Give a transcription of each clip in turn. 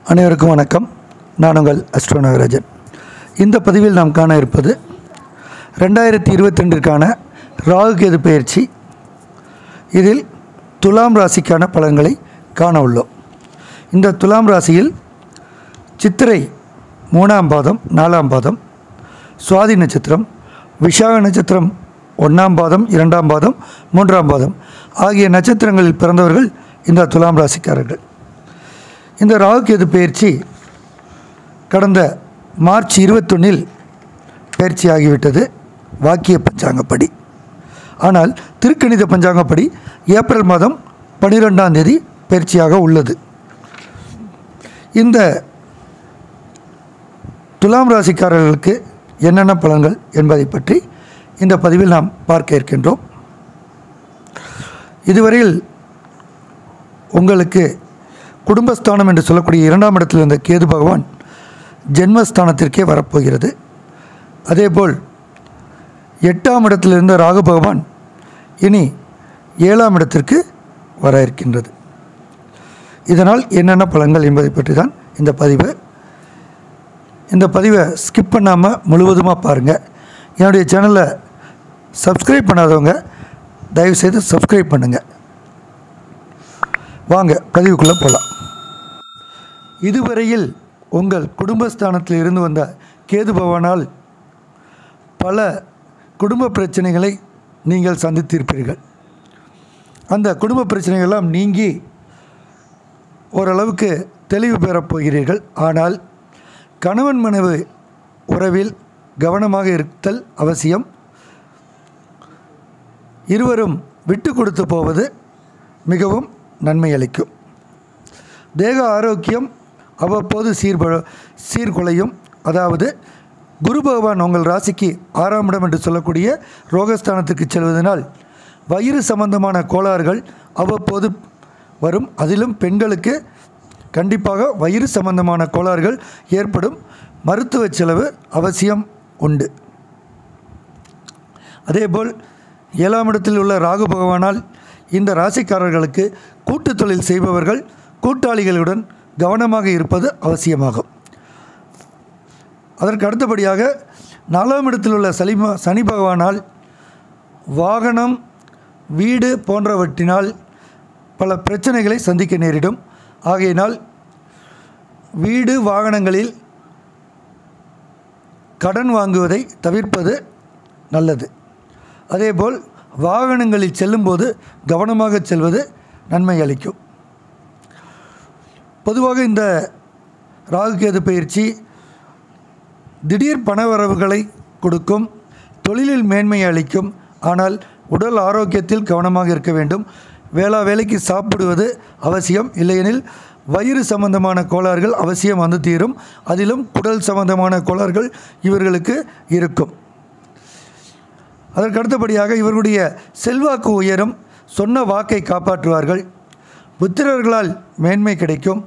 அனைவருக்கும் வணக்கம் நான் உங்கள் அஸ்ட்ரோ நாகராஜன் இந்த பதிவில் நாம் காண இருப்பது ரெண்டாயிரத்தி இருபத்தி ரெண்டிற்கான ராகுகேது பயிற்சி இதில் துலாம் ராசிக்கான பலன்களை காண உள்ளோம் இந்த துலாம் ராசியில் சித்திரை மூணாம் பாதம் நாலாம் பாதம் சுவாதி நட்சத்திரம் விஷாக நட்சத்திரம் ஒன்றாம் பாதம் இரண்டாம் பாதம் மூன்றாம் பாதம் ஆகிய நட்சத்திரங்களில் பிறந்தவர்கள் இந்த துலாம் ராசிக்காரர்கள் இந்த ராகுகேது பயிற்சி கடந்த மார்ச் இருபத்தொன்னில் பயிற்சி ஆகிவிட்டது வாக்கிய பஞ்சாங்கப்படி ஆனால் திருக்கணித பஞ்சாங்கப்படி ஏப்ரல் மாதம் பன்னிரெண்டாம் தேதி பயிற்சியாக உள்ளது இந்த துலாம் ராசிக்காரர்களுக்கு என்னென்ன பலன்கள் என்பதை பற்றி இந்த பதிவில் நாம் பார்க்க இருக்கின்றோம் இதுவரையில் உங்களுக்கு குடும்பஸ்தானம் என்று சொல்லக்கூடிய இரண்டாம் இடத்தில் இருந்த கேது பகவான் ஜென்மஸ்தானத்திற்கே வரப்போகிறது அதேபோல் எட்டாம் இடத்தில் இருந்த ராகு பகவான் இனி ஏழாம் இடத்திற்கு வர இருக்கின்றது இதனால் என்னென்ன பலன்கள் என்பதை பற்றி தான் இந்த பதிவு இந்த பதிவை ஸ்கிப் பண்ணாமல் முழுவதுமாக பாருங்கள் என்னுடைய சேனலை சப்ஸ்கிரைப் பண்ணாதவங்க தயவுசெய்து சப்ஸ்கிரைப் பண்ணுங்கள் வாங்க பதிவுக்குள்ளே போகலாம் இதுவரையில் உங்கள் குடும்பஸ்தானத்தில் இருந்து வந்த கேது பகவானால் பல குடும்ப பிரச்சனைகளை நீங்கள் சந்தித்திருப்பீர்கள் அந்த குடும்ப பிரச்சனைகள்லாம் நீங்கி ஓரளவுக்கு தெளிவு பெறப் போகிறீர்கள் ஆனால் கணவன் மனைவி உறவில் கவனமாக இருத்தல் அவசியம் இருவரும் விட்டு கொடுத்து போவது மிகவும் நன்மை அளிக்கும் தேக ஆரோக்கியம் அவ்வப்போது சீர்ப சீர்குலையும் அதாவது குரு பகவான் உங்கள் ராசிக்கு ஆறாம் இடம் என்று சொல்லக்கூடிய ரோகஸ்தானத்துக்கு செல்வதனால் வயிறு சம்பந்தமான கோளாறுகள் அவ்வப்போது வரும் அதிலும் பெண்களுக்கு கண்டிப்பாக வயிறு சம்பந்தமான கோளாறுகள் ஏற்படும் மருத்துவ செலவு அவசியம் உண்டு அதேபோல் ஏழாம் இடத்தில் உள்ள ராகு பகவானால் இந்த ராசிக்காரர்களுக்கு கூட்டு தொழில் செய்பவர்கள் கூட்டாளிகளுடன் கவனமாக இருப்பது அவசியமாகும் அதற்கு அடுத்தபடியாக நாலாம் இடத்தில் உள்ள சலிம சனி பகவானால் வாகனம் வீடு போன்றவற்றினால் பல பிரச்சனைகளை சந்திக்க நேரிடும் ஆகையினால் வீடு வாகனங்களில் கடன் வாங்குவதை தவிர்ப்பது நல்லது அதேபோல் வாகனங்களில் செல்லும்போது கவனமாக செல்வது நன்மை அளிக்கும் பொதுவாக இந்த ராகுகேது பயிற்சி திடீர் பணவரவுகளை கொடுக்கும் தொழிலில் மேன்மையை அளிக்கும் ஆனால் உடல் ஆரோக்கியத்தில் கவனமாக இருக்க வேண்டும் வேளா வேலைக்கு சாப்பிடுவது அவசியம் இல்லையெனில் வயிறு சம்பந்தமான கோளாறுகள் அவசியம் வந்து தீரும் அதிலும் குடல் சம்பந்தமான கோளாறுகள் இவர்களுக்கு இருக்கும் அதற்கு அடுத்தபடியாக இவர்களுடைய செல்வாக்கு உயரும் சொன்ன வாக்கை காப்பாற்றுவார்கள் புத்திரர்களால் மேன்மை கிடைக்கும்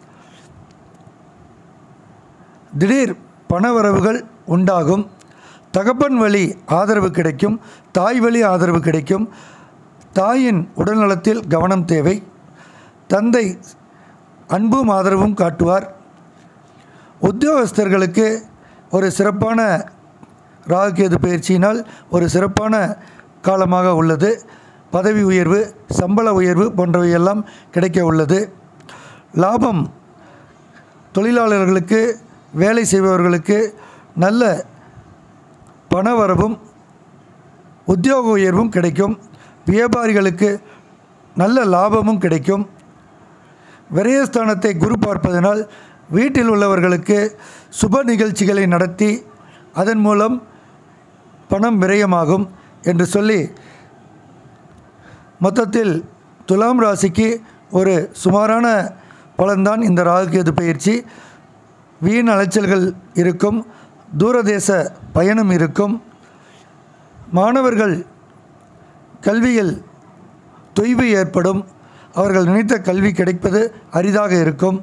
திடீர் பணவரவுகள் உண்டாகும் தகப்பன் வழி ஆதரவு கிடைக்கும் தாய் வழி ஆதரவு கிடைக்கும் தாயின் உடல்நலத்தில் கவனம் தேவை தந்தை அன்பும் ஆதரவும் காட்டுவார் உத்தியோகஸ்தர்களுக்கு ஒரு சிறப்பான ராகுகேது பயிற்சியினால் ஒரு சிறப்பான காலமாக உள்ளது பதவி உயர்வு சம்பள உயர்வு போன்றவையெல்லாம் கிடைக்க உள்ளது லாபம் தொழிலாளர்களுக்கு வேலை செய்பவர்களுக்கு நல்ல பணவரவும் உத்தியோக உயர்வும் கிடைக்கும் வியாபாரிகளுக்கு நல்ல லாபமும் கிடைக்கும் விரயஸ்தானத்தை குரு பார்ப்பதனால் வீட்டில் உள்ளவர்களுக்கு சுப நிகழ்ச்சிகளை நடத்தி அதன் மூலம் பணம் விரயமாகும் என்று சொல்லி மொத்தத்தில் துலாம் ராசிக்கு ஒரு சுமாரான பலன்தான் இந்த ராகுகேது பயிற்சி வீண் அலைச்சல்கள் இருக்கும் தூரதேச பயணம் இருக்கும் மாணவர்கள் கல்வியில் தொய்வு ஏற்படும் அவர்கள் நினைத்த கல்வி கிடைப்பது அரிதாக இருக்கும்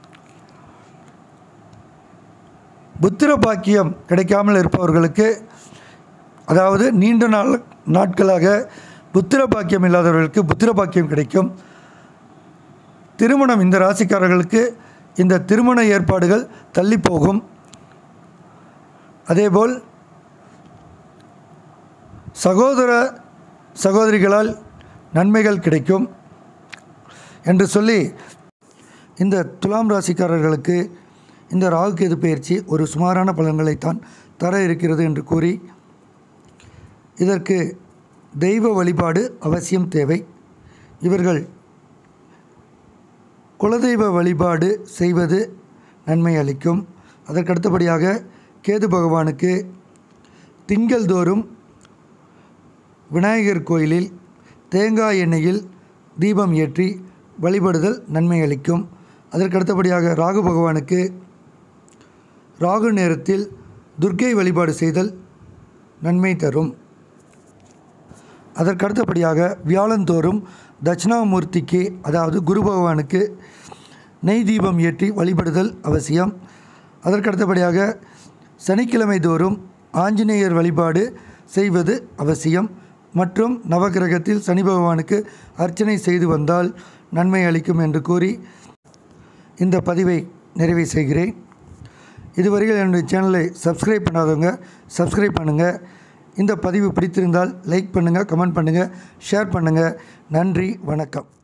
புத்திர பாக்கியம் கிடைக்காமல் இருப்பவர்களுக்கு அதாவது நீண்ட நாள் நாட்களாக புத்திர பாக்கியம் இல்லாதவர்களுக்கு புத்திர பாக்கியம் கிடைக்கும் திருமணம் இந்த ராசிக்காரர்களுக்கு இந்த திருமண ஏற்பாடுகள் தள்ளி போகும் அதேபோல் சகோதர சகோதரிகளால் நன்மைகள் கிடைக்கும் என்று சொல்லி இந்த துலாம் ராசிக்காரர்களுக்கு இந்த ராகு கேது பயிற்சி ஒரு சுமாரான பலன்களைத்தான் தர இருக்கிறது என்று கூறி இதற்கு தெய்வ வழிபாடு அவசியம் தேவை இவர்கள் குலதெய்வ வழிபாடு செய்வது நன்மை அளிக்கும் அதற்கடுத்தபடியாக கேது பகவானுக்கு திங்கள் தோறும் விநாயகர் கோயிலில் தேங்காய் எண்ணெயில் தீபம் ஏற்றி வழிபடுதல் நன்மை அளிக்கும் அதற்கடுத்தபடியாக ராகு பகவானுக்கு ராகு நேரத்தில் துர்க்கை வழிபாடு செய்தல் நன்மை தரும் அதற்கடுத்தபடியாக வியாழந்தோறும் தட்சிணாமூர்த்திக்கு அதாவது குரு பகவானுக்கு நெய் தீபம் ஏற்றி வழிபடுதல் அவசியம் அதற்கடுத்தபடியாக சனிக்கிழமை தோறும் ஆஞ்சநேயர் வழிபாடு செய்வது அவசியம் மற்றும் நவகிரகத்தில் சனி பகவானுக்கு அர்ச்சனை செய்து வந்தால் நன்மை அளிக்கும் என்று கூறி இந்த பதிவை நிறைவு செய்கிறேன் இதுவரையில் என்னுடைய சேனலை சப்ஸ்கிரைப் பண்ணாதவங்க சப்ஸ்கிரைப் பண்ணுங்கள் இந்த பதிவு பிடித்திருந்தால் லைக் பண்ணுங்கள் கமெண்ட் பண்ணுங்கள் ஷேர் பண்ணுங்கள் நன்றி வணக்கம்